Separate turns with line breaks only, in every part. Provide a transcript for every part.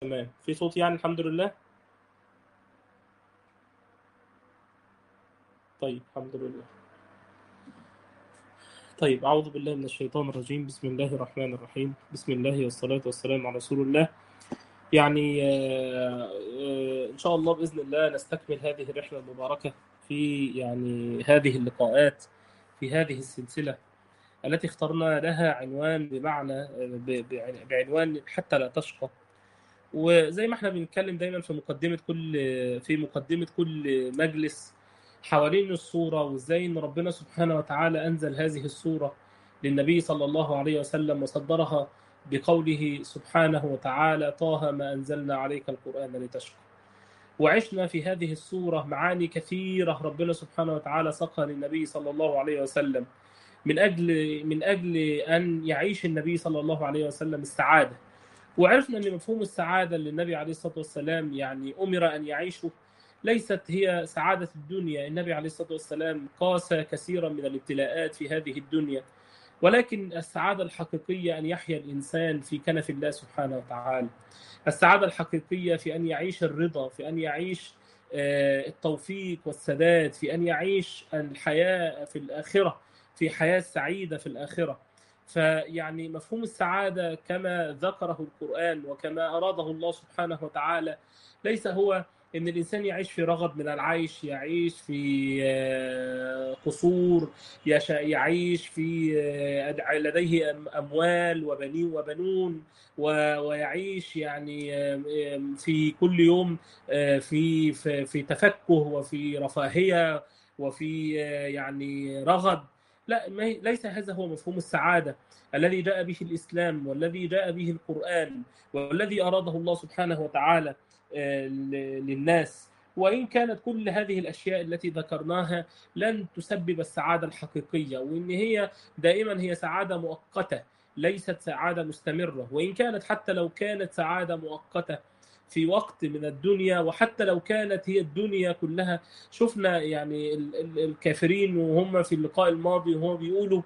تمام في صوت يعني الحمد لله طيب الحمد لله طيب أعوذ بالله من الشيطان الرجيم بسم الله الرحمن الرحيم بسم الله والصلاة والسلام على رسول الله يعني آه، آه، إن شاء الله بإذن الله نستكمل هذه الرحلة المباركة في يعني هذه اللقاءات في هذه السلسلة التي اخترنا لها عنوان بمعنى ب- ب- بعنوان حتى لا تشقى وزي ما احنا بنتكلم دايما في مقدمة كل في مقدمة كل مجلس حوالين الصورة وازاي ان ربنا سبحانه وتعالى انزل هذه الصورة للنبي صلى الله عليه وسلم وصدرها بقوله سبحانه وتعالى طه ما انزلنا عليك القرآن لتشقى وعشنا في هذه الصورة معاني كثيرة ربنا سبحانه وتعالى سقى للنبي صلى الله عليه وسلم من أجل من أجل أن يعيش النبي صلى الله عليه وسلم السعادة وعرفنا أن مفهوم السعادة اللي النبي عليه الصلاة والسلام يعني أمر أن يعيشه ليست هي سعادة الدنيا النبي عليه الصلاة والسلام قاس كثيرا من الابتلاءات في هذه الدنيا ولكن السعادة الحقيقية أن يحيا الإنسان في كنف الله سبحانه وتعالى السعادة الحقيقية في أن يعيش الرضا في أن يعيش آه، التوفيق والسداد في أن يعيش الحياة في الآخرة في حياة سعيدة في الآخرة فيعني مفهوم السعادة كما ذكره القرآن وكما أراده الله سبحانه وتعالى ليس هو ان الانسان يعيش في رغد من العيش يعيش في آه، قصور يش- يعيش في آه، لديه أم- اموال وبنين وبنون و- ويعيش يعني آم، آم، في كل يوم آه، في في في تفكه وفي رفاهيه وفي آه، يعني رغد لا ما هي- ليس هذا هو مفهوم السعاده الذي جاء به الاسلام والذي جاء به القران والذي اراده الله سبحانه وتعالى آه، ل- للناس وإن كانت كل هذه الأشياء التي ذكرناها لن تسبب السعادة الحقيقية وإن هي دائما هي سعادة مؤقتة ليست سعادة مستمرة وإن كانت حتى لو كانت سعادة مؤقتة في وقت من الدنيا وحتى لو كانت هي الدنيا كلها شفنا يعني ال- ال- الكافرين وهم في اللقاء الماضي وهم بيقولوا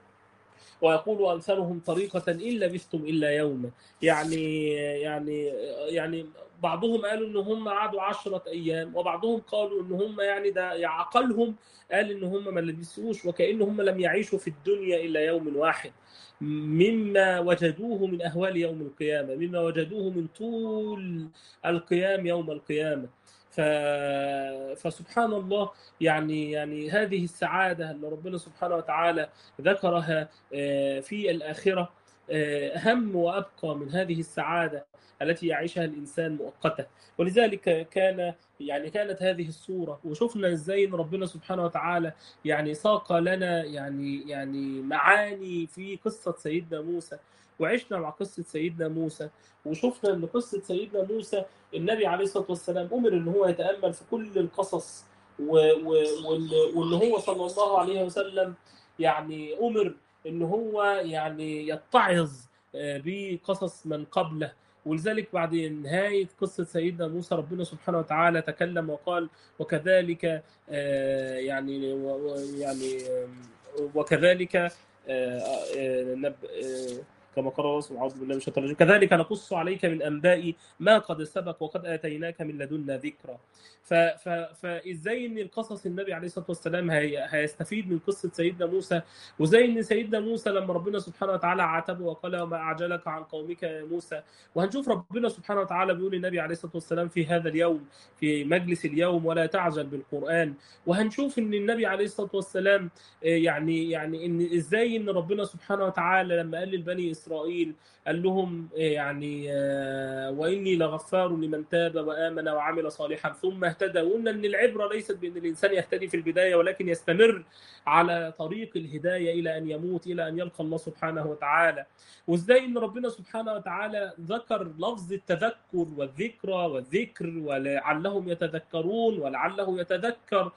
ويقول أمثالهم طريقة إن لبثتم إلا يوما يعني يعني يعني بعضهم قالوا ان هم قعدوا عشرة ايام وبعضهم قالوا ان هم يعني ده عقلهم قال ان هم ما لبثوش وكأن هم لم يعيشوا في الدنيا الا يوم واحد مما وجدوه من اهوال يوم القيامه مما وجدوه من طول القيام يوم القيامه ف... فسبحان الله يعني يعني هذه السعاده اللي ربنا سبحانه وتعالى ذكرها آه، في الاخره آه، اهم وابقى من هذه السعاده التي يعيشها الانسان مؤقته ولذلك كان يعني كانت هذه الصوره وشفنا ازاي ان ربنا سبحانه وتعالى يعني ساق لنا يعني يعني معاني في قصه سيدنا موسى وعشنا مع قصه سيدنا موسى وشفنا ان قصه سيدنا موسى النبي عليه الصلاه والسلام امر ان هو يتامل في كل القصص و- و- وال- وان هو صلى الله عليه وسلم يعني امر ان هو يعني يتعظ آه، بقصص من قبله ولذلك بعد نهاية قصة سيدنا موسى ربنا سبحانه وتعالى تكلم وقال وكذلك آه، يعني و- و- يعني آه، وكذلك آه، آه، نب- آه، كما قال الله سبحانه أعوذ بالله من الشيطان الرجيم كذلك نقص عليك من أنباء ما قد سبق وقد آتيناك من لدنا ذكرى ف- ف- فإزاي إن القصص النبي عليه الصلاة والسلام هي- هيستفيد من قصة سيدنا موسى وزي إن سيدنا موسى لما ربنا سبحانه وتعالى عاتبه وقال وما أعجلك عن قومك يا موسى وهنشوف ربنا سبحانه وتعالى بيقول للنبي عليه الصلاه والسلام في هذا اليوم في مجلس اليوم ولا تعجل بالقران وهنشوف ان النبي عليه الصلاه والسلام آه، يعني يعني ان ازاي ان ربنا سبحانه وتعالى لما قال لبني اسرائيل قال لهم آه، يعني آه، واني لغفار لمن تاب وامن وعمل صالحا ثم اهتدى وقلنا ان العبره ليست بان الانسان يهتدي في البدايه ولكن يستمر على طريق الهدايه الى ان يموت الى ان يلقى الله سبحانه وتعالى وازاي ان ربنا سبحانه وتعالى ذكر لفظ التذكر والذكرى والذكر ولعلهم يتذكرون ولعله يتذكر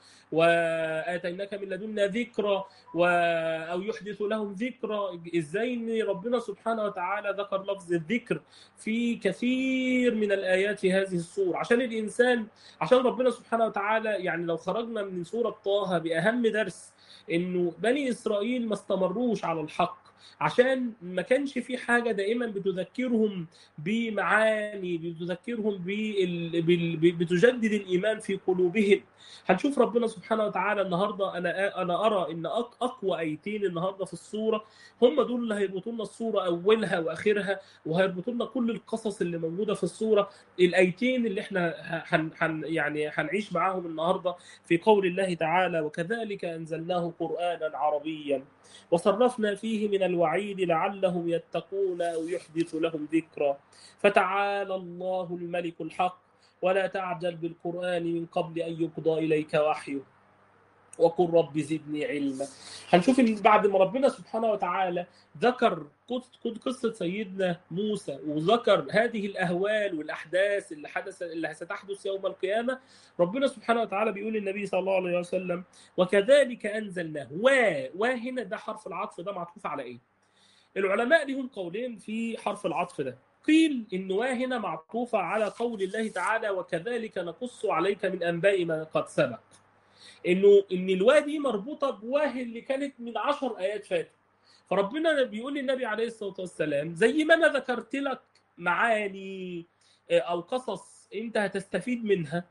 واتيناك من لدنا ذكرى و... او يحدث لهم ذكرى ازاي ان ربنا سبحانه وتعالى ذكر لفظ الذكر في كثير من الايات في هذه السوره عشان الانسان عشان ربنا سبحانه وتعالى يعني لو خرجنا من سوره طه باهم درس انه بني اسرائيل ما استمروش على الحق عشان ما كانش في حاجه دائما بتذكرهم بمعاني بتذكرهم بال... بال... بتجدد الايمان في قلوبهم هنشوف ربنا سبحانه وتعالى النهارده انا انا ارى ان اقوى ايتين النهارده في الصوره هم دول اللي هيربطوا لنا الصوره اولها واخرها وهيربطوا لنا كل القصص اللي موجوده في الصوره الايتين اللي احنا هن... هن... يعني هنعيش معاهم النهارده في قول الله تعالى وكذلك انزلناه قرانا عربيا وصرفنا فيه من الوعيد لعلهم يتقون او يحدث لهم ذكرا فتعالى الله الملك الحق ولا تعجل بالقران من قبل ان يقضى اليك وحيه وقل رب زدني علما هنشوف ان بعد ما ربنا سبحانه وتعالى ذكر قصه سيدنا موسى وذكر هذه الاهوال والاحداث اللي حدث اللي ستحدث يوم القيامه ربنا سبحانه وتعالى بيقول للنبي صلى الله عليه وسلم وكذلك انزلناه و وهنا ده حرف العطف ده معطوف على ايه؟ العلماء لهم قولين في حرف العطف ده قيل ان وهنا معطوفه على قول الله تعالى وكذلك نقص عليك من انباء ما قد سبق انه ان الوا دي مربوطه بواه اللي كانت من عشر ايات فاتوا فربنا بيقول للنبي عليه الصلاه والسلام زي ما انا ذكرت لك معاني او قصص انت هتستفيد منها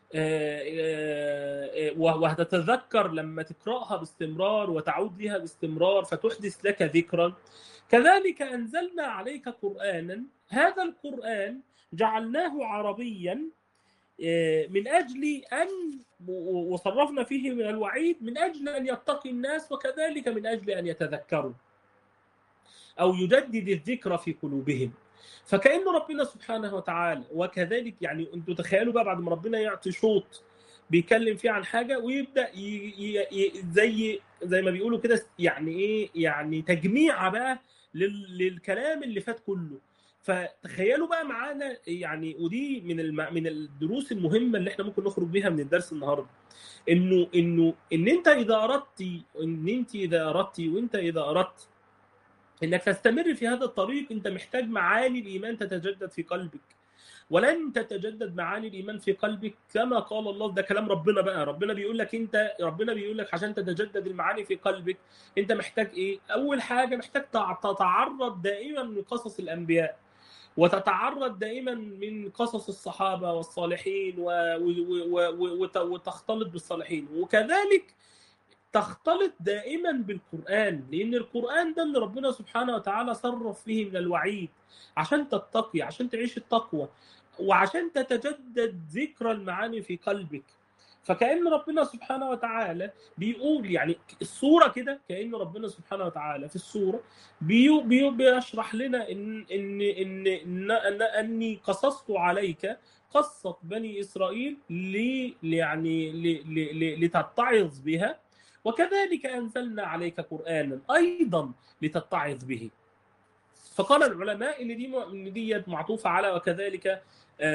وهتتذكر لما تقراها باستمرار وتعود لها باستمرار فتحدث لك ذكرا كذلك انزلنا عليك قرانا هذا القران جعلناه عربيا من اجل ان وصرفنا فيه من الوعيد من اجل ان يتقي الناس وكذلك من اجل ان يتذكروا او يجدد الذكر في قلوبهم فكأن ربنا سبحانه وتعالى وكذلك يعني انتوا تخيلوا بقى بعد ما ربنا يعطي شوط بيتكلم فيه عن حاجه ويبدا ي... ي... زي زي ما بيقولوا كده يعني ايه يعني تجميع بقى لل... للكلام اللي فات كله فتخيلوا بقى معانا يعني ودي من الم... من الدروس المهمه اللي احنا ممكن نخرج بيها من الدرس النهارده انه انه ان انت اذا اردت ان انت اذا اردت وانت اذا اردت انك تستمر في هذا الطريق انت محتاج معاني الايمان تتجدد في قلبك ولن تتجدد معاني الايمان في قلبك كما قال الله ده كلام ربنا بقى ربنا بيقول لك انت ربنا بيقول لك عشان تتجدد المعاني في قلبك انت محتاج ايه اول حاجه محتاج تتعرض دائما لقصص الانبياء وتتعرض دائما من قصص الصحابه والصالحين و... و... و... وتختلط بالصالحين وكذلك تختلط دائما بالقرآن لأن القرآن ده اللي ربنا سبحانه وتعالى صرف فيه من الوعيد عشان تتقي عشان تعيش التقوى وعشان تتجدد ذكرى المعاني في قلبك فكأن ربنا سبحانه وتعالى بيقول يعني الصورة كده كأن ربنا سبحانه وتعالى في الصورة بيو بيو بيشرح لنا إن إن إن, إن, إن أني قصصت عليك قصة بني إسرائيل لي يعني لتتعظ بها وكذلك انزلنا عليك قرانا ايضا لتتعظ به فقال العلماء ان دي ان دي معطوفه على وكذلك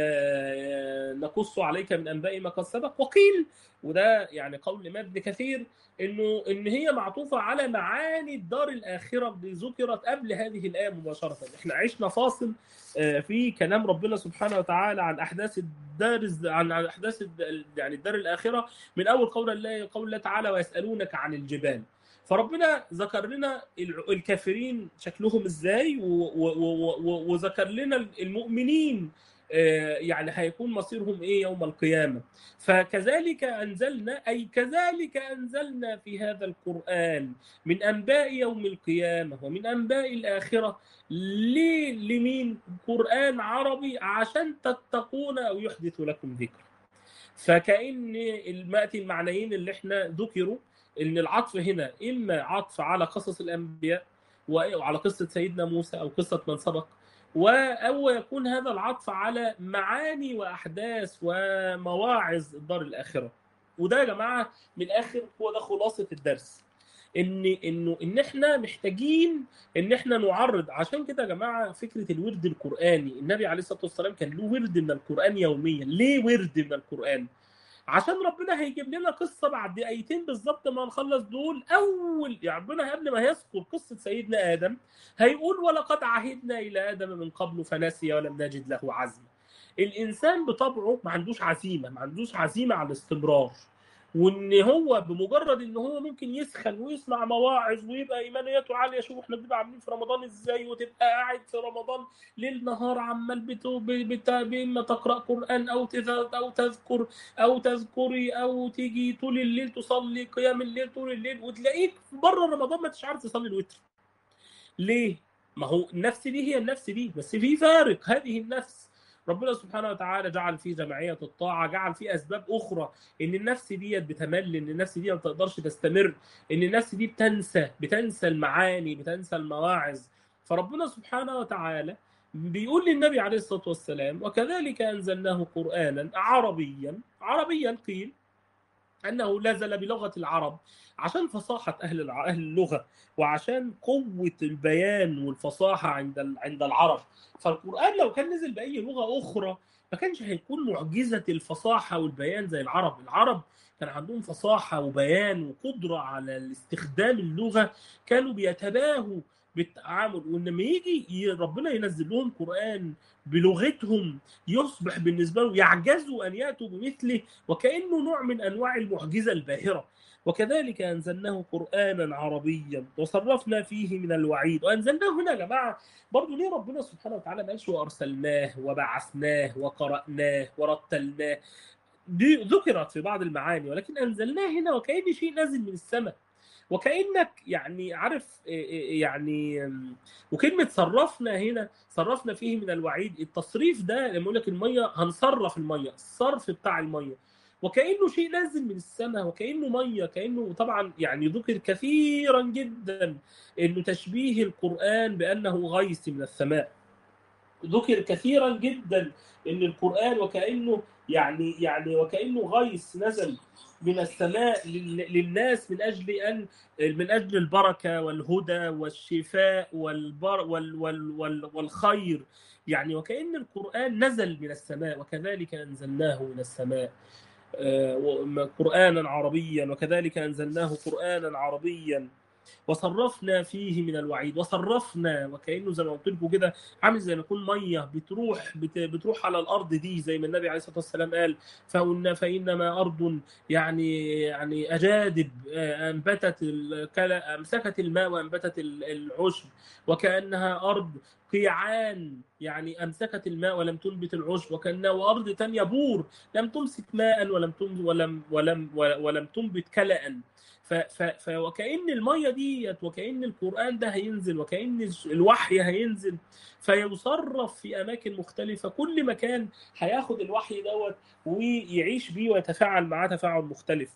نقص عليك من انباء ما قد سبق وقيل وده يعني قول الامام ابن كثير انه ان هي معطوفه على معاني الدار الاخره اللي ذكرت قبل هذه الايه مباشره احنا عشنا فاصل في كلام ربنا سبحانه وتعالى عن احداث الدار عن احداث يعني الدار الاخره من اول قول الله قول الله تعالى ويسالونك عن الجبال فربنا ذكر لنا الكافرين شكلهم ازاي وذكر لنا المؤمنين يعني هيكون مصيرهم ايه يوم القيامه فكذلك انزلنا اي كذلك انزلنا في هذا القران من انباء يوم القيامه ومن انباء الاخره ليه لمين قران عربي عشان تتقون او يحدث لكم ذكر فكأن المأتي المعنيين اللي احنا ذكروا ان العطف هنا اما عطف على قصص الانبياء وعلى قصه سيدنا موسى او قصه من سبق او يكون هذا العطف على معاني واحداث ومواعظ الدار الاخره وده يا جماعه من الاخر هو ده خلاصه الدرس ان انه ان احنا محتاجين ان احنا نعرض عشان كده يا جماعه فكره الورد القراني النبي عليه الصلاه والسلام كان له ورد من القران يوميا ليه ورد من القران عشان ربنا هيجيب لنا قصه بعد ايتين بالظبط ما نخلص دول اول يعني ربنا قبل ما يذكر قصه سيدنا ادم هيقول ولقد عهدنا الى ادم من قبل فنسي ولم نجد له عزما الانسان بطبعه ما عندوش عزيمه ما عندوش عزيمه على الاستمرار وان هو بمجرد ان هو ممكن يسخن ويسمع مواعظ ويبقى ايمانياته عاليه شوف احنا بنبقى عاملين في رمضان ازاي وتبقى قاعد في رمضان ليل نهار عمال بتو بت... اما تقرا قران او تذ... او تذكر او تذكري او تيجي طول الليل تصلي قيام الليل طول الليل وتلاقيك بره رمضان ما انتش عارف تصلي الوتر ليه؟ ما هو النفس دي هي النفس دي بس في فارق هذه النفس ربنا سبحانه وتعالى جعل في جمعيه الطاعه جعل في اسباب اخرى ان النفس ديت بتمل ان النفس دي ما تقدرش تستمر ان النفس دي بتنسى بتنسى المعاني بتنسى المواعظ فربنا سبحانه وتعالى بيقول للنبي عليه الصلاه والسلام وكذلك انزلناه قرانا عربيا عربيا قيل انه نزل بلغه العرب عشان فصاحه اهل اهل اللغه وعشان قوه البيان والفصاحه عند عند العرب فالقران لو كان نزل باي لغه اخرى ما كانش هيكون معجزه الفصاحه والبيان زي العرب العرب كان عندهم فصاحه وبيان وقدره على استخدام اللغه كانوا بيتباهوا بالتعامل ولما يجي ربنا ينزل لهم قران بلغتهم يصبح بالنسبه لهم يعجزوا ان ياتوا بمثله وكانه نوع من انواع المعجزه الباهره وكذلك انزلناه قرانا عربيا وصرفنا فيه من الوعيد وانزلناه هنا يا جماعه برضه ليه ربنا سبحانه وتعالى ما قالش وارسلناه وبعثناه وقراناه ورتلناه دي ذكرت في بعض المعاني ولكن انزلناه هنا وكأن شيء نازل من السماء وكانك يعني عارف يعني وكلمه صرفنا هنا صرفنا فيه من الوعيد التصريف ده لما يقول لك الميه هنصرف الميه الصرف بتاع الميه وكانه شيء نازل من السماء وكانه ميه كانه طبعا يعني ذكر كثيرا جدا انه تشبيه القران بانه غيث من السماء ذكر كثيرا جدا ان القران وكانه يعني يعني وكانه غيث نزل من السماء للناس من اجل ان من اجل البركه والهدى والشفاء والبر وال وال وال والخير يعني وكان القران نزل من السماء وكذلك انزلناه من السماء قرانا عربيا وكذلك انزلناه قرانا عربيا وصرفنا فيه من الوعيد وصرفنا وكانه زي ما قلت لكم كده عامل زي ما يكون ميه بتروح بتروح على الارض دي زي ما النبي عليه الصلاه والسلام قال فإن فانما ارض يعني يعني اجادب انبتت امسكت الماء وانبتت العشب وكانها ارض قيعان يعني امسكت الماء ولم تنبت العشب وكانها وارض ثانيه بور لم تمسك ماء ولم ولم ولم ولم تنبت كلأ ف وكأن المية ديت وكأن القرآن ده هينزل وكأن الوحي هينزل فيصرف في أماكن مختلفة كل مكان هياخد الوحي دوت ويعيش بيه ويتفاعل معاه تفاعل مختلف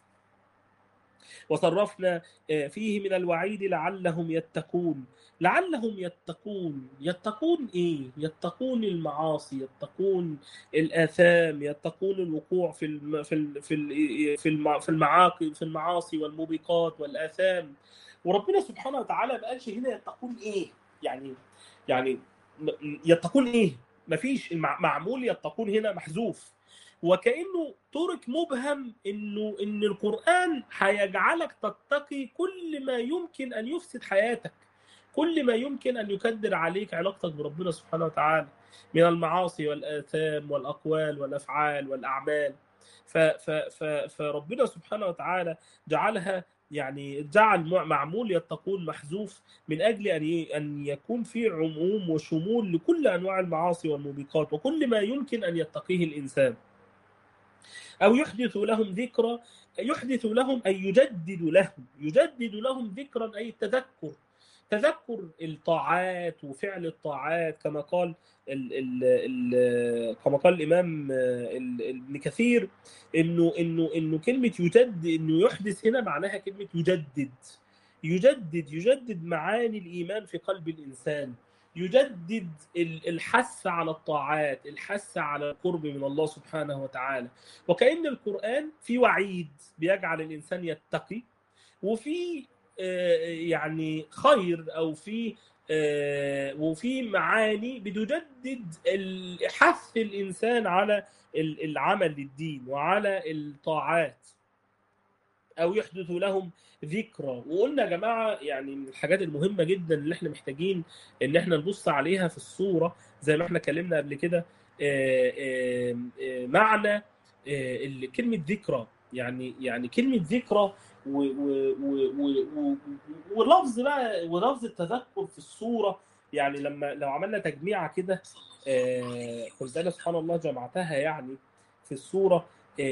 وصرفنا فيه من الوعيد لعلهم يتقون لعلهم يتقون يتقون ايه يتقون المعاصي يتقون الاثام يتقون الوقوع في الم... في ال... في ال... في الم... في المعاقل في المعاصي والموبقات والاثام وربنا سبحانه وتعالى ما قالش هنا يتقون ايه يعني يعني يتقون ايه مفيش معمول يتقون هنا محذوف وكانه ترك مبهم انه ان القران هيجعلك تتقي كل ما يمكن ان يفسد حياتك كل ما يمكن ان يكدر عليك علاقتك بربنا سبحانه وتعالى من المعاصي والاثام والاقوال والافعال والاعمال ف ف ف فربنا سبحانه وتعالى جعلها يعني جعل معمول يتقون محذوف من اجل ان ان يكون في عموم وشمول لكل انواع المعاصي والموبقات وكل ما يمكن ان يتقيه الانسان. أو يحدث لهم ذكرى يحدث لهم أي يجدد لهم يجدد لهم ذكرا أي التذكر تذكر الطاعات وفعل الطاعات كما قال ال ال ال كما قال الامام ابن كثير انه انه انه كلمه يجدد انه يحدث هنا معناها كلمه يجدد يجدد يجدد معاني الايمان في قلب الانسان يجدد الحث على الطاعات الحث على القرب من الله سبحانه وتعالى وكأن القرآن في وعيد بيجعل الإنسان يتقي وفي يعني خير أو في وفي معاني بتجدد حث الإنسان على العمل للدين وعلى الطاعات او يحدث لهم ذكرى وقلنا يا جماعه يعني من الحاجات المهمه جدا اللي احنا محتاجين ان احنا نبص عليها في الصوره زي ما احنا اتكلمنا قبل كده معنى كلمه ذكرى يعني يعني كلمه ذكرى و و و و و ولفظ بقى ولفظ التذكر في الصوره يعني لما لو عملنا تجميعه كده آه قلت انا سبحان الله جمعتها يعني في الصوره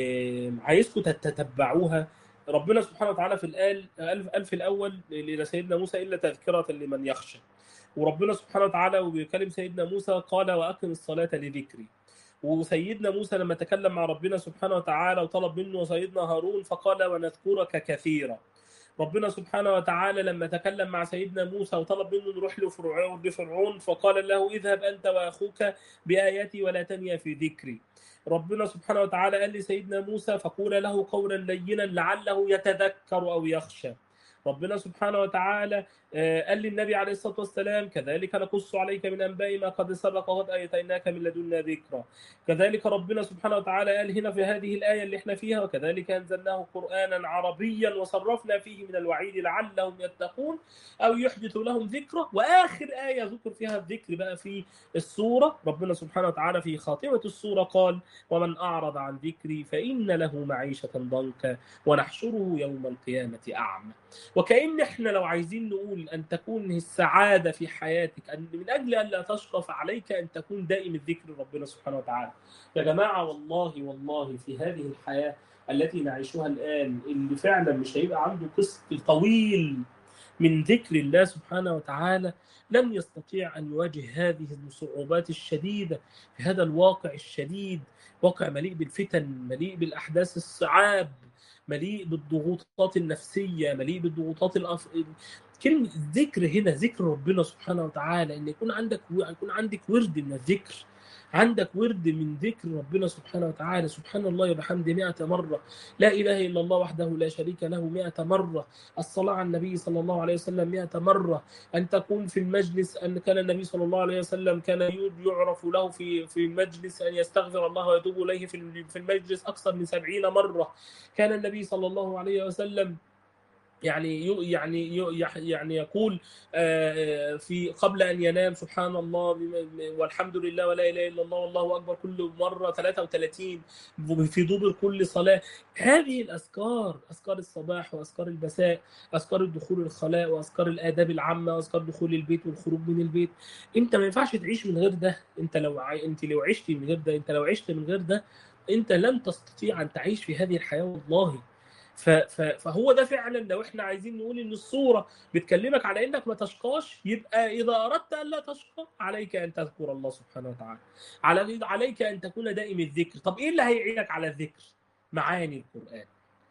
آه عايزكم تتبعوها ربنا سبحانه وتعالى في الآل قال في الأول لسيدنا موسى إلا تذكرة لمن يخشى وربنا سبحانه وتعالى وبيكلم سيدنا موسى قال وأقم الصلاة لذكري وسيدنا موسى لما تكلم مع ربنا سبحانه وتعالى وطلب منه سيدنا هارون فقال ونذكرك كثيرا ربنا سبحانه وتعالى لما تكلم مع سيدنا موسى وطلب منه نروح لفرعون لفرعون فقال له اذهب انت واخوك باياتي ولا تنيا في ذكري ربنا سبحانه وتعالى قال لسيدنا موسى فقول له قولا لينا لعله يتذكر او يخشى ربنا سبحانه وتعالى قال للنبي عليه الصلاه والسلام كذلك نقص عليك من انباء ما قد سبق وقد اتيناك من لدنا ذكرا كذلك ربنا سبحانه وتعالى قال هنا في هذه الايه اللي احنا فيها وكذلك انزلناه قرانا عربيا وصرفنا فيه من الوعيد لعلهم يتقون او يحدث لهم ذكرى واخر ايه ذكر فيها الذكر بقى في السوره ربنا سبحانه وتعالى في خاتمه السوره قال ومن اعرض عن ذكري فان له معيشه ضنكا ونحشره يوم القيامه اعمى وكأن احنا لو عايزين نقول أن تكون السعادة في حياتك أن من أجل أن لا تشقى فعليك أن تكون دائم الذكر ربنا سبحانه وتعالى يا جماعة والله والله في هذه الحياة التي نعيشها الآن اللي فعلا مش هيبقى عنده قسط طويل من ذكر الله سبحانه وتعالى لن يستطيع أن يواجه هذه الصعوبات الشديدة في هذا الواقع الشديد واقع مليء بالفتن مليء بالأحداث الصعاب مليء بالضغوطات النفسيه مليء بالضغوطات الأف... كلمه ذكر هنا ذكر ربنا سبحانه وتعالى ان يكون عندك يكون عندك ورد من الذكر عندك ورد من ذكر ربنا سبحانه وتعالى سبحان الله وبحمده مئة مرة لا إله إلا الله وحده لا شريك له مئة مرة الصلاة على النبي صلى الله عليه وسلم مئة مرة أن تكون في المجلس أن كان النبي صلى الله عليه وسلم كان يعرف له في في المجلس أن يستغفر الله ويتوب إليه في المجلس أكثر من سبعين مرة كان النبي صلى الله عليه وسلم يعني يعني يعني يقول في قبل ان ينام سبحان الله والحمد لله ولا اله الا الله والله اكبر كل مره 33 في دبر كل صلاه هذه الاذكار اذكار الصباح واذكار المساء اذكار الدخول الخلاء واذكار الاداب العامه واذكار دخول البيت والخروج من البيت انت ما ينفعش تعيش من غير ده انت لو ع... انت لو عشت من غير ده انت لو عشت من غير ده انت لن تستطيع ان تعيش في هذه الحياه والله فهو ده فعلا لو احنا عايزين نقول ان الصوره بتكلمك على انك ما تشقاش يبقى اذا اردت ان لا تشقى عليك ان تذكر الله سبحانه وتعالى على عليك ان تكون دائم الذكر طب ايه اللي هيعينك على الذكر معاني القران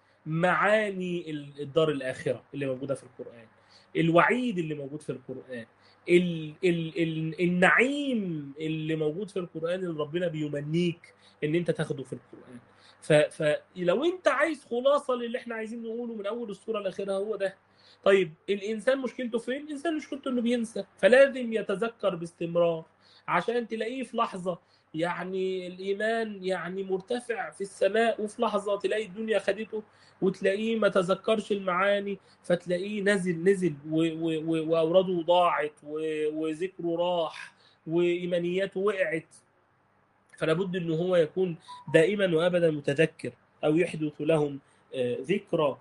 معاني الدار الاخره اللي موجوده في القران الوعيد اللي موجود في القران ال ال ال النعيم اللي موجود في القران اللي ربنا بيمنيك ان انت تاخده في القران فلو انت عايز خلاصه للي احنا عايزين نقوله من اول الصوره لاخرها هو ده طيب الانسان مشكلته فين الانسان مشكلته انه بينسى فلازم يتذكر باستمرار عشان تلاقيه في لحظه يعني الايمان يعني مرتفع في السماء وفي لحظه تلاقي الدنيا خدته وتلاقيه ما تذكرش المعاني فتلاقيه نزل نزل واوراده ضاعت وذكره راح وايمانياته وقعت فلا بد ان هو يكون دائما وابدا متذكر او يحدث لهم ذكرى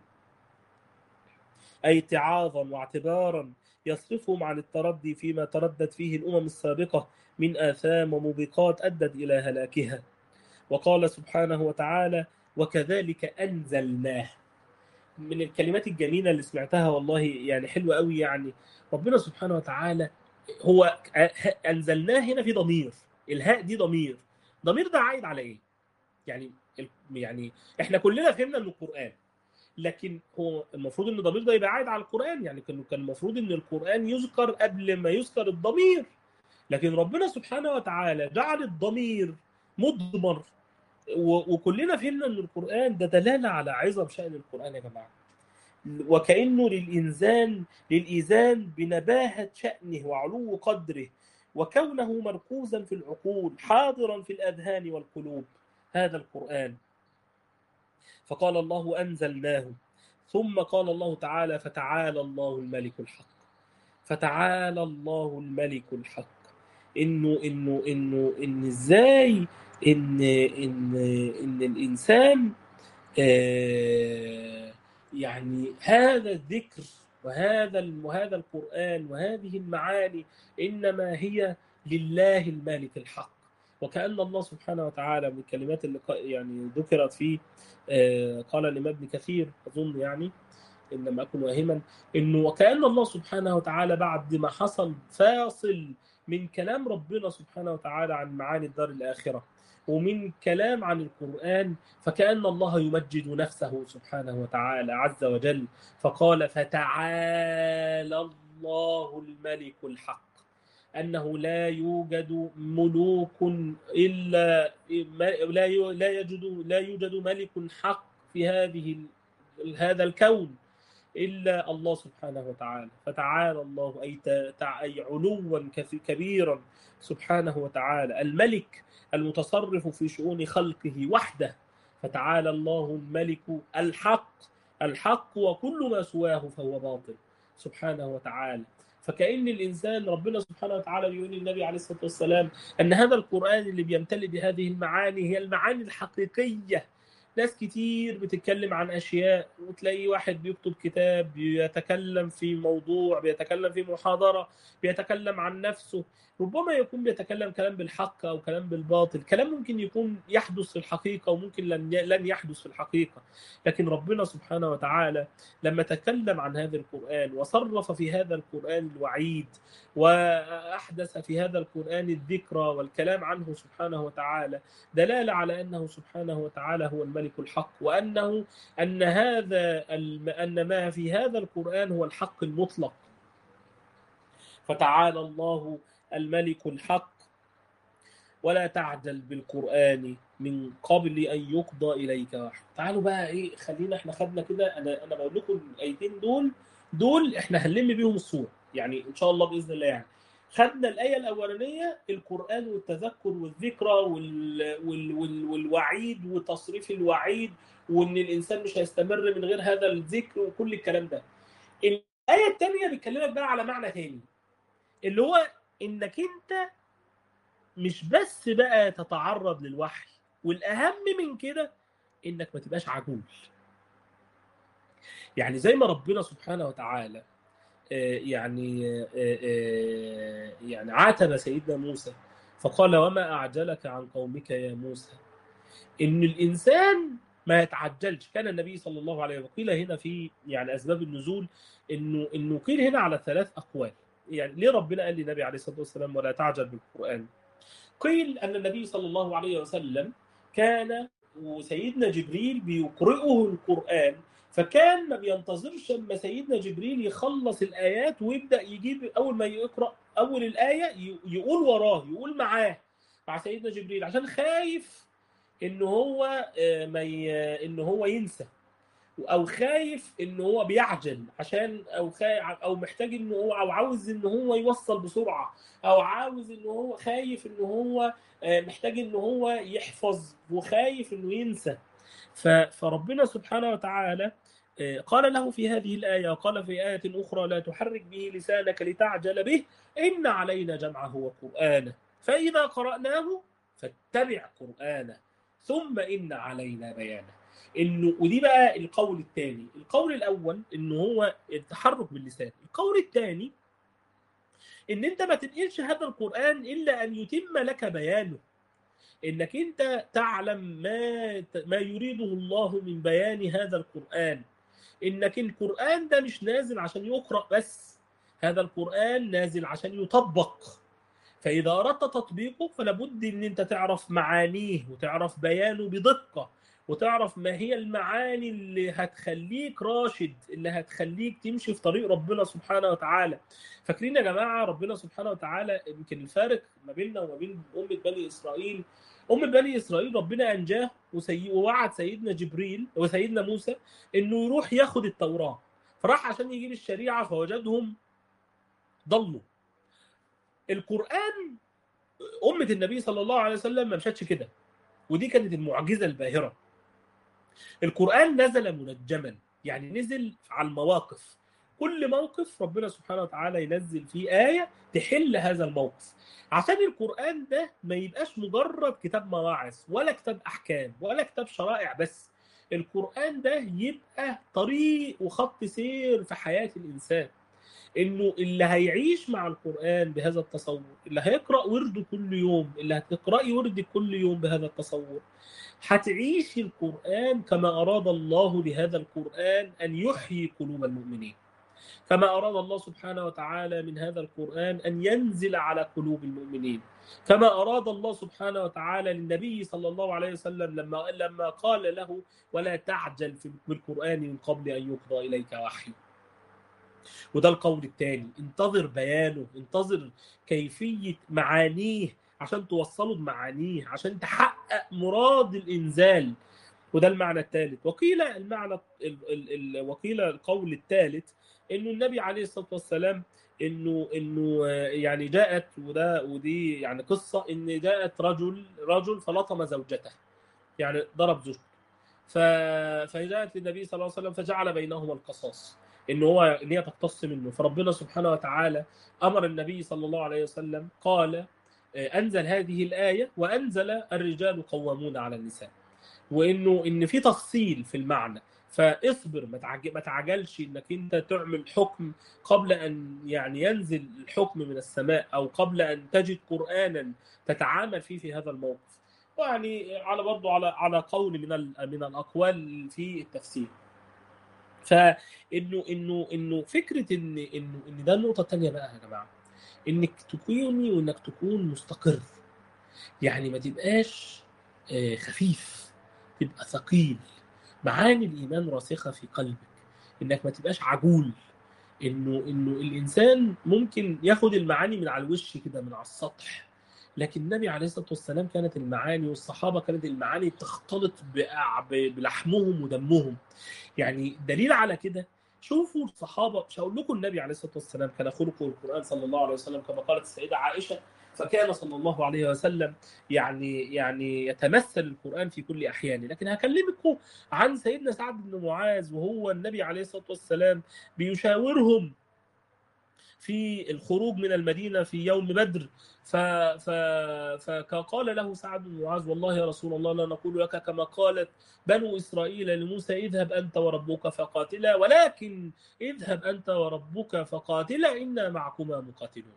اي اتعاظا واعتبارا يصرفهم عن التردي فيما تردت فيه الامم السابقه من اثام وموبقات ادت الى هلاكها وقال سبحانه وتعالى وكذلك انزلناه من الكلمات الجميله اللي سمعتها والله يعني حلوه قوي يعني ربنا سبحانه وتعالى هو انزلناه هنا في ضمير الهاء دي ضمير ضمير ده عايد على ايه يعني يعني احنا كلنا فهمنا ان القران لكن هو المفروض ان الضمير ده يبقى عايد على القران يعني كان كان المفروض ان القران يذكر قبل ما يذكر الضمير لكن ربنا سبحانه وتعالى جعل الضمير مضمر وكلنا فهمنا ان القران ده دلاله على عظم شان القران يا جماعه وكانه للانسان للايذان بنباهه شانه وعلو قدره وكونه مركوزا في العقول حاضرا في الاذهان والقلوب هذا القران فقال الله انزلناه ثم قال الله تعالى فتعالى الله الملك الحق فتعالى الله الملك الحق انه انه انه ان ازاي ان ان ان الانسان آه، يعني هذا الذكر وهذا وهذا القرآن وهذه المعاني إنما هي لله المالك الحق وكأن الله سبحانه وتعالى من الكلمات اللي ق- يعني ذكرت فيه آه، قال الإمام ابن كثير أظن يعني إن لم أكن واهما إنه وكأن الله سبحانه وتعالى بعد ما حصل فاصل من كلام ربنا سبحانه وتعالى عن معاني الدار الآخرة ومن كلام عن القرآن فكأن الله يمجد نفسه سبحانه وتعالى عز وجل فقال فتعالى الله الملك الحق أنه لا يوجد ملوك إلا لا يو- لا يوجد لا يوجد ملك حق في هذه ال- هذا الكون إلا الله سبحانه وتعالى فتعالى الله أي ت- تع- أي علوا كث- كبيرا سبحانه وتعالى الملك المتصرف في شؤون خلقه وحده فتعالى الله الملك الحق الحق وكل ما سواه فهو باطل سبحانه وتعالى فكأن الإنسان ربنا سبحانه وتعالى بيقول للنبي عليه الصلاة والسلام أن هذا القرآن اللي بيمتلئ بهذه المعاني هي المعاني الحقيقية ناس كتير بتتكلم عن أشياء وتلاقي واحد بيكتب كتاب بيتكلم في موضوع بيتكلم في محاضرة بيتكلم عن نفسه ربما يكون بيتكلم كلام بالحق أو كلام بالباطل كلام ممكن يكون يحدث في الحقيقة وممكن لن لن يحدث في الحقيقة لكن ربنا سبحانه وتعالى لما تكلم عن هذا القرآن وصرف في هذا القرآن الوعيد وأحدث في هذا القرآن الذكرى والكلام عنه سبحانه وتعالى دلالة على أنه سبحانه وتعالى هو الملك الحق وأنه أن هذا الم- أن ما في هذا القرآن هو الحق المطلق فتعالى الله الملك الحق ولا تعجل بالقرآن من قبل أن يقضى إليك وحي تعالوا بقى إيه خلينا إحنا خدنا كده أنا أنا بقول لكم الآيتين دول دول إحنا هنلم بيهم الصورة يعني إن شاء الله بإذن الله يعني خدنا الآية الأولانية القرآن والتذكر والذكرى وال... وال... وال... والوعيد وتصريف الوعيد وإن الإنسان مش هيستمر من غير هذا الذكر وكل الكلام ده الآية الثانية بتكلمك بقى على معنى تاني اللي هو إنك أنت مش بس بقى تتعرض للوحي والأهم من كده إنك ما تبقاش عجول يعني زي ما ربنا سبحانه وتعالى آه، يعني آه، آه، يعني عاتب سيدنا موسى فقال وما أعجلك عن قومك يا موسى إن الإنسان ما يتعجلش كان النبي صلى الله عليه وسلم قيل هنا في يعني أسباب النزول إنه إنه قيل هنا على ثلاث أقوال يعني ليه ربنا قال للنبي عليه الصلاة والسلام ولا تعجل بالقرآن قيل أن النبي صلى الله عليه وسلم كان وسيدنا جبريل بيقرئه القرآن فكان ما بينتظرش اما سيدنا جبريل يخلص الايات ويبدا يجيب اول ما يقرا اول الايه ي- يقول وراه يقول معاه مع سيدنا جبريل عشان خايف ان هو آه، ما ي- ان هو ينسى او خايف ان هو بيعجل عشان او خايف او محتاج ان هو او عاوز ان هو يوصل بسرعه او عاوز ان هو خايف ان هو آه، محتاج ان هو يحفظ وخايف انه ينسى ف- فربنا سبحانه وتعالى آه، قال له في هذه الآية وقال في آية أخرى لا تحرك به لسانك لتعجل به إن علينا جمعه وقرآنه فإذا قرأناه فاتبع قرآنه ثم إن علينا بيانه إنه ودي بقى القول الثاني القول الأول إنه هو التحرك باللسان القول الثاني إن أنت ما تنقلش هذا القرآن إلا أن يتم لك بيانه انك انت تعلم ما ما يريده الله من بيان هذا القران انك القران ده مش نازل عشان يقرا بس هذا القران نازل عشان يطبق فاذا اردت تطبيقه فلابد ان انت تعرف معانيه وتعرف بيانه بدقه وتعرف ما هي المعاني اللي هتخليك راشد اللي هتخليك تمشي في طريق ربنا سبحانه وتعالى فاكرين يا جماعه ربنا سبحانه وتعالى يمكن الفارق ما بيننا وما بين امه بني اسرائيل ام بني اسرائيل ربنا انجاه وسي... ووعد سيدنا جبريل وسيدنا موسى انه يروح ياخد التوراه فراح عشان يجيب الشريعه فوجدهم ضلوا القران امه النبي صلى الله عليه وسلم ما مشتش كده ودي كانت المعجزه الباهره القران نزل منجما يعني نزل على المواقف كل موقف ربنا سبحانه وتعالى ينزل فيه آية تحل هذا الموقف عشان القرآن ده ما يبقاش مجرد كتاب مواعظ ولا كتاب أحكام ولا كتاب شرائع بس القرآن ده يبقى طريق وخط سير في حياة الإنسان انه اللي هيعيش مع القرآن بهذا التصور اللي هيقرأ ورده كل يوم اللي هتقرأي وردك كل يوم بهذا التصور هتعيشي القرآن كما أراد الله لهذا القرآن أن يحيي قلوب المؤمنين كما أراد الله سبحانه وتعالى من هذا القرآن أن ينزل على قلوب المؤمنين كما أراد الله سبحانه وتعالى للنبي صلى الله عليه وسلم لما لما قال له ولا تعجل في بالقرآن من قبل أن يقضى إليك وحي وده القول الثاني انتظر بيانه انتظر كيفية معانيه عشان توصله بمعانيه عشان تحقق مراد الإنزال وده المعنى الثالث وقيل المعنى ال ال ال وقيل القول الثالث انه النبي عليه الصلاه والسلام انه انه يعني جاءت وده ودي يعني قصه ان جاءت رجل رجل فلطم زوجته يعني ضرب زوجته ف فجاءت للنبي صلى الله عليه وسلم فجعل بينهما القصاص ان هو ان هي تقتص منه فربنا سبحانه وتعالى امر النبي صلى الله عليه وسلم قال انزل هذه الايه وانزل الرجال قوامون على النساء وانه ان في تفصيل في المعنى فاصبر ما تعجلش انك انت تعمل حكم قبل ان يعني ينزل الحكم من السماء او قبل ان تجد قرانا تتعامل فيه في هذا الموقف ويعني على برضه على على قول من من الاقوال في التفسير فانه انه انه فكره ان انه ان ده النقطه الثانيه بقى يا جماعه انك تكوني وانك تكون مستقر يعني ما تبقاش خفيف تبقى ثقيل معاني الايمان راسخه في قلبك انك ما تبقاش عجول انه انه الانسان ممكن ياخد المعاني من على الوش كده من على السطح لكن النبي عليه الصلاه والسلام كانت المعاني والصحابه كانت المعاني تختلط بلحمهم ودمهم يعني دليل على كده شوفوا الصحابه مش هقول لكم النبي عليه الصلاه والسلام كان خلقه القران صلى الله عليه وسلم كما قالت السيده عائشه فكان صلى الله عليه وسلم يعني يعني يتمثل القران في كل احيانه لكن هكلمكم عن سيدنا سعد بن معاذ وهو النبي عليه الصلاه والسلام بيشاورهم في الخروج من المدينة في يوم بدر ف... ف... فقال له سعد بن معاذ والله يا رسول الله لا نقول لك كما قالت بنو إسرائيل لموسى اذهب أنت وربك فقاتلا ولكن اذهب أنت وربك فقاتلا إنا معكما مقاتلون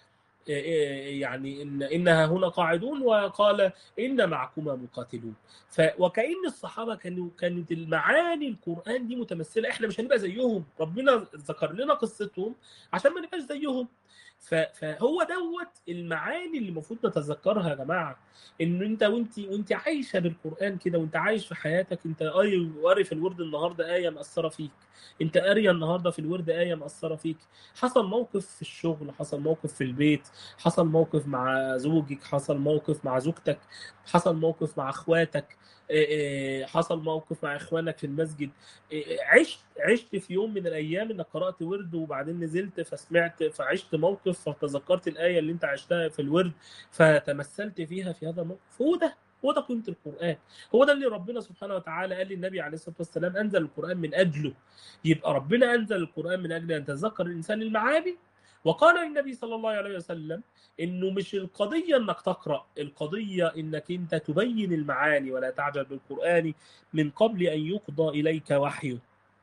يعني إن إنها هنا قاعدون وقال إن معكما مقاتلون ف وكأن الصحابة كانوا كانت المعاني القرآن دي متمثلة إحنا مش هنبقى زيهم ربنا ذكر لنا قصتهم عشان ما نبقاش زيهم فهو دوت المعاني اللي المفروض نتذكرها يا جماعه ان انت وانت وانت عايشه بالقران كده وانت عايش في حياتك انت قاري قاري في الورد النهارده ايه مأثره فيك انت قاريه النهارده في الورد ايه مأثره فيك حصل موقف في الشغل حصل موقف في البيت حصل موقف مع زوجك حصل موقف مع زوجتك حصل موقف مع اخواتك حصل موقف مع اخوانك في المسجد عشت عشت في يوم من الايام انك قرات ورد وبعدين نزلت فسمعت فعشت موقف فتذكرت الايه اللي انت عشتها في الورد فتمثلت فيها في هذا الموقف هو ده هو ده قيمه القران هو ده اللي ربنا سبحانه وتعالى قال للنبي عليه الصلاه والسلام انزل القران من اجله يبقى ربنا انزل القران من اجل ان تذكر الانسان المعاني وقال النبي صلى الله عليه وسلم انه مش القضيه انك تقرا القضيه انك انت تبين المعاني ولا تعجل بالقران من قبل ان يقضى اليك وحيه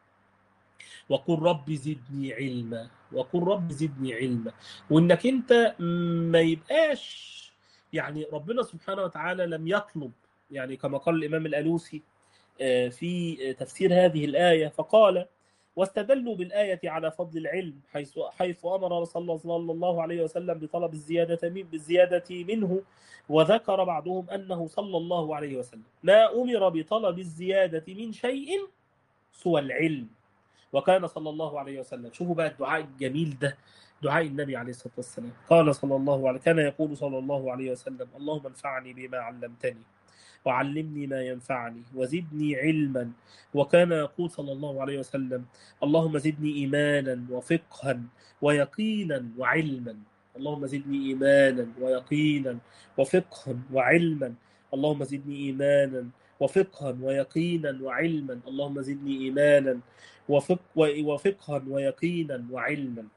وقل رب زدني علما وقل رب زدني علما وانك انت ما يبقاش يعني ربنا سبحانه وتعالى لم يطلب يعني كما قال الامام الالوسي في تفسير هذه الايه فقال واستدلوا بالآية على فضل العلم حيث حيث أمر صلى الله عليه وسلم بطلب الزيادة من بالزيادة منه وذكر بعضهم أنه صلى الله عليه وسلم ما أمر بطلب الزيادة من شيء سوى العلم وكان صلى الله عليه وسلم شوفوا بقى الدعاء الجميل ده دعاء النبي عليه الصلاة والسلام قال صلى الله عليه كان يقول صلى الله عليه وسلم اللهم انفعني بما علمتني وعلمني ما ينفعني وزدني علما وكان يقول صلى الله عليه وسلم اللهم زدني ايمانا وفقها ويقينا وعلما اللهم زدني ايمانا ويقينا وفقها وعلما اللهم زدني ايمانا وفقها ويقينا وعلما اللهم زدني ايمانا وفق وفقها ويقينا وعلما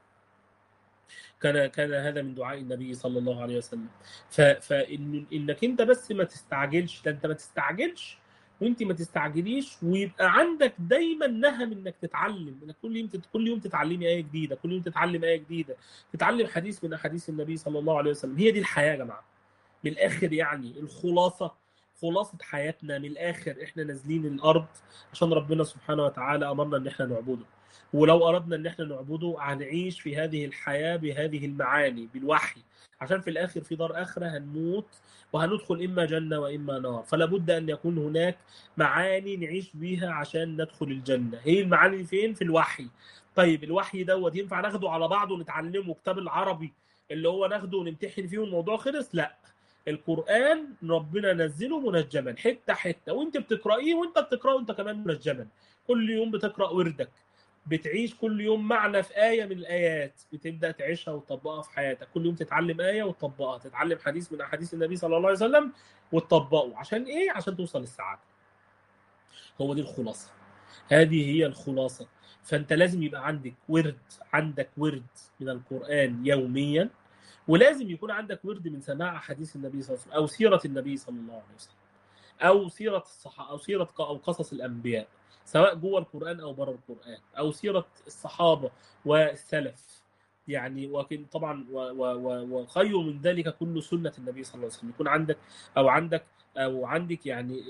كان كان هذا من دعاء النبي صلى الله عليه وسلم فإن انك انت بس ما تستعجلش ده انت ما تستعجلش وانت ما تستعجليش ويبقى عندك دايما نهم انك تتعلم انك كل يوم كل يوم تتعلمي ايه جديده كل يوم تتعلم ايه جديده تتعلم حديث من احاديث النبي صلى الله عليه وسلم هي دي الحياه يا جماعه من الاخر يعني الخلاصه خلاصه حياتنا من الاخر احنا نازلين الارض عشان ربنا سبحانه وتعالى امرنا ان احنا نعبده ولو اردنا ان احنا نعبده هنعيش في هذه الحياه بهذه المعاني بالوحي عشان في الاخر في دار اخره هنموت وهندخل اما جنه واما نار فلا بد ان يكون هناك معاني نعيش بيها عشان ندخل الجنه هي المعاني فين في الوحي طيب الوحي دوت ينفع ناخده على بعضه ونتعلمه كتاب العربي اللي هو ناخده ونمتحن فيه والموضوع خلص لا القرآن ربنا نزله منجما حتة حتة وانت بتقرأيه وانت بتقرأه انت كمان منجما كل يوم بتقرأ وردك بتعيش كل يوم معنى في آية من الآيات بتبدأ تعيشها وتطبقها في حياتك كل يوم تتعلم آية وتطبقها تتعلم حديث من أحاديث النبي صلى الله عليه وسلم وتطبقه عشان إيه؟ عشان توصل للسعادة هو دي الخلاصة هذه هي الخلاصة فأنت لازم يبقى عندك ورد عندك ورد من القرآن يوميا ولازم يكون عندك ورد من سماع أحاديث النبي صلى الله عليه وسلم أو سيرة النبي صلى الله عليه وسلم أو سيرة الصحابة أو سيرة أو قصص الأنبياء سواء جوه القرآن أو بره القرآن أو سيرة الصحابة والسلف يعني وكن طبعا وخير من ذلك كل سنة النبي صلى الله عليه وسلم يكون عندك أو عندك أو عندك يعني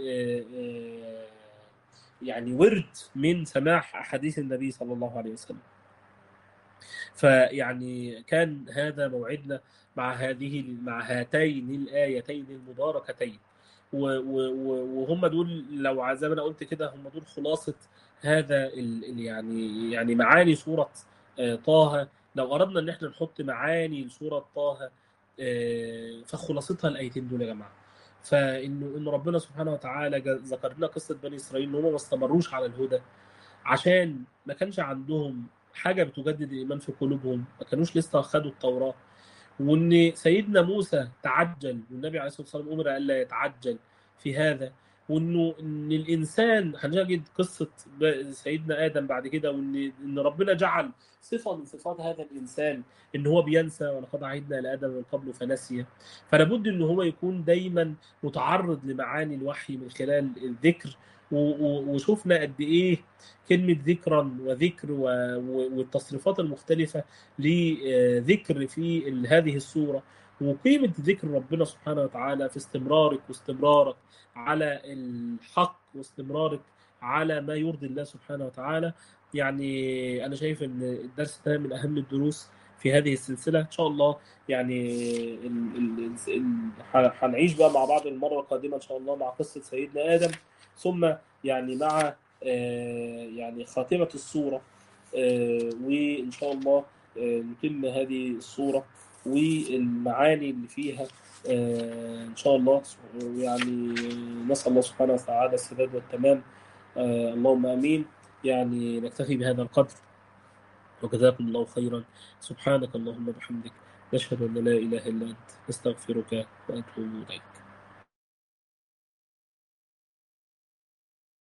يعني ورد من سماع أحاديث النبي صلى الله عليه وسلم فيعني كان هذا موعدنا مع هذه مع هاتين الآيتين المباركتين وهم دول لو زي ما انا قلت كده هم دول خلاصه هذا ال يعني يعني معاني سوره طه لو اردنا ان احنا نحط معاني لسوره طه فخلاصتها الايتين دول يا جماعه فانه ان ربنا سبحانه وتعالى ذكر لنا قصه بني اسرائيل ان هم ما استمروش على الهدى عشان ما كانش عندهم حاجه بتجدد الايمان في قلوبهم ما كانوش لسه خدوا التوراه وان سيدنا موسى تعجل والنبي عليه الصلاه والسلام امر الا يتعجل في هذا وانه ان الانسان هنجد قصه سيدنا ادم بعد كده وان ان ربنا جعل صفه من صفات هذا الانسان ان هو بينسى ولقد عهدنا لادم من قبل فنسي فلابد ان هو يكون دايما متعرض لمعاني الوحي من خلال الذكر وشفنا قد ايه كلمه ذكرا وذكر والتصريفات المختلفه لذكر في هذه السوره وقيمه ذكر ربنا سبحانه وتعالى في استمرارك واستمرارك على الحق واستمرارك على ما يرضي الله سبحانه وتعالى يعني انا شايف ان الدرس ده من اهم الدروس في هذه السلسله ان شاء الله يعني هنعيش بقى مع بعض المره القادمه ان شاء الله مع قصه سيدنا ادم ثم يعني مع يعني خاتمة الصورة وإن شاء الله نتم هذه الصورة والمعاني اللي فيها إن شاء الله يعني نسأل الله سبحانه وتعالى السداد والتمام اللهم آمين يعني نكتفي بهذا القدر وجزاكم الله خيرا سبحانك اللهم وبحمدك نشهد أن لا إله إلا أنت نستغفرك وأتوب إليك